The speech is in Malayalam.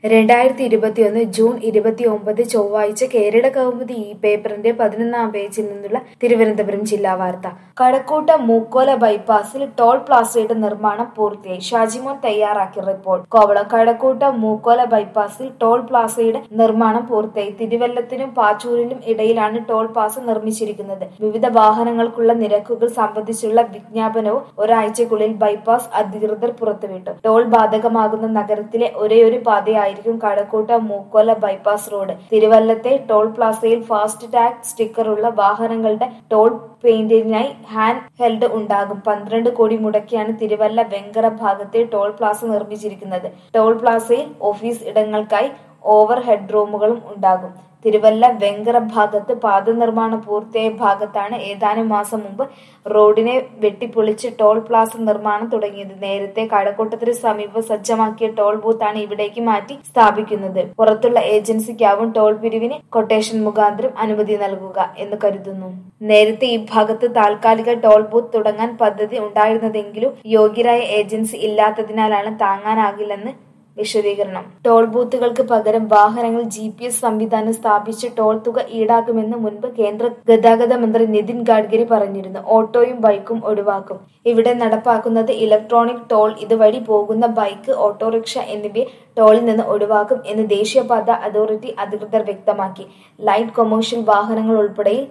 രണ്ടായിരത്തി ഇരുപത്തിയൊന്ന് ജൂൺ ഇരുപത്തിയൊമ്പത് ചൊവ്വാഴ്ച കേരള കൗമുദി ഈ പേപ്പറിന്റെ പതിനൊന്നാം പേജിൽ നിന്നുള്ള തിരുവനന്തപുരം ജില്ലാ വാർത്ത കടക്കൂട്ട മൂക്കോല ബൈപ്പാസിൽ ടോൾ പ്ലാസയുടെ നിർമ്മാണം പൂർത്തിയായി ഷാജിമോൻ തയ്യാറാക്കിയ റിപ്പോർട്ട് കോവളം കടക്കൂട്ട മൂക്കോല ബൈപ്പാസിൽ ടോൾ പ്ലാസയുടെ നിർമ്മാണം പൂർത്തിയായി തിരുവല്ലത്തിനും പാച്ചൂരിനും ഇടയിലാണ് ടോൾ പ്ലാസ നിർമ്മിച്ചിരിക്കുന്നത് വിവിധ വാഹനങ്ങൾക്കുള്ള നിരക്കുകൾ സംബന്ധിച്ചുള്ള വിജ്ഞാപനവും ഒരാഴ്ചക്കുള്ളിൽ ബൈപ്പാസ് അധികൃതർ പുറത്തുവിട്ടു ടോൾ ബാധകമാകുന്ന നഗരത്തിലെ ഒരേയൊരു പാതയായിരിക്കും കടക്കൂട്ട മൂക്കോല ബൈപ്പാസ് റോഡ് തിരുവല്ലത്തെ ടോൾ പ്ലാസയിൽ ഫാസ്റ്റ് ടാഗ് സ്റ്റിക്കറുള്ള വാഹനങ്ങളുടെ ടോൾ പെയിന്റിനായി ഹാൻഡ് ഹെൽഡ് ഉണ്ടാകും പന്ത്രണ്ട് കോടി മുടക്കിയാണ് തിരുവല്ല വെങ്കറ ഭാഗത്തെ ടോൾ പ്ലാസ നിർമ്മിച്ചിരിക്കുന്നത് ടോൾ പ്ലാസയിൽ ഓഫീസ് ഇടങ്ങൾക്കായി ഓവർ ഹെഡ് റൂമുകളും ഉണ്ടാകും തിരുവല്ല വെങ്കറ ഭാഗത്ത് പാത നിർമ്മാണം പൂർത്തിയായ ഭാഗത്താണ് ഏതാനും മാസം മുമ്പ് റോഡിനെ വെട്ടിപ്പൊളിച്ച് ടോൾ പ്ലാസ നിർമ്മാണം തുടങ്ങിയത് നേരത്തെ കഴക്കൂട്ടത്തിന് സമീപം സജ്ജമാക്കിയ ടോൾ ബൂത്താണ് ഇവിടേക്ക് മാറ്റി സ്ഥാപിക്കുന്നത് പുറത്തുള്ള ഏജൻസിക്കാവും ടോൾ പിരിവിന് കൊട്ടേഷൻ മുഖാന്തരം അനുമതി നൽകുക എന്ന് കരുതുന്നു നേരത്തെ ഈ ഭാഗത്ത് താൽക്കാലിക ടോൾ ബൂത്ത് തുടങ്ങാൻ പദ്ധതി ഉണ്ടായിരുന്നതെങ്കിലും യോഗ്യരായ ഏജൻസി ഇല്ലാത്തതിനാലാണ് താങ്ങാനാകില്ലെന്ന് വിശദീകരണം ടോൾ ബൂത്തുകൾക്ക് പകരം വാഹനങ്ങൾ ജി പി എസ് സംവിധാനം സ്ഥാപിച്ച് ടോൾ തുക ഈടാക്കുമെന്ന് മുൻപ് കേന്ദ്ര ഗതാഗത മന്ത്രി നിതിൻ ഗഡ്കരി പറഞ്ഞിരുന്നു ഓട്ടോയും ബൈക്കും ഒഴിവാക്കും ഇവിടെ നടപ്പാക്കുന്നത് ഇലക്ട്രോണിക് ടോൾ ഇതുവഴി പോകുന്ന ബൈക്ക് ഓട്ടോറിക്ഷ എന്നിവയെ ടോളിൽ നിന്ന് ഒഴിവാക്കും എന്ന് ദേശീയപാത അതോറിറ്റി അധികൃതർ വ്യക്തമാക്കി ലൈറ്റ് കൊമേഴ്ഷ്യൽ വാഹനങ്ങൾ ഉൾപ്പെടെ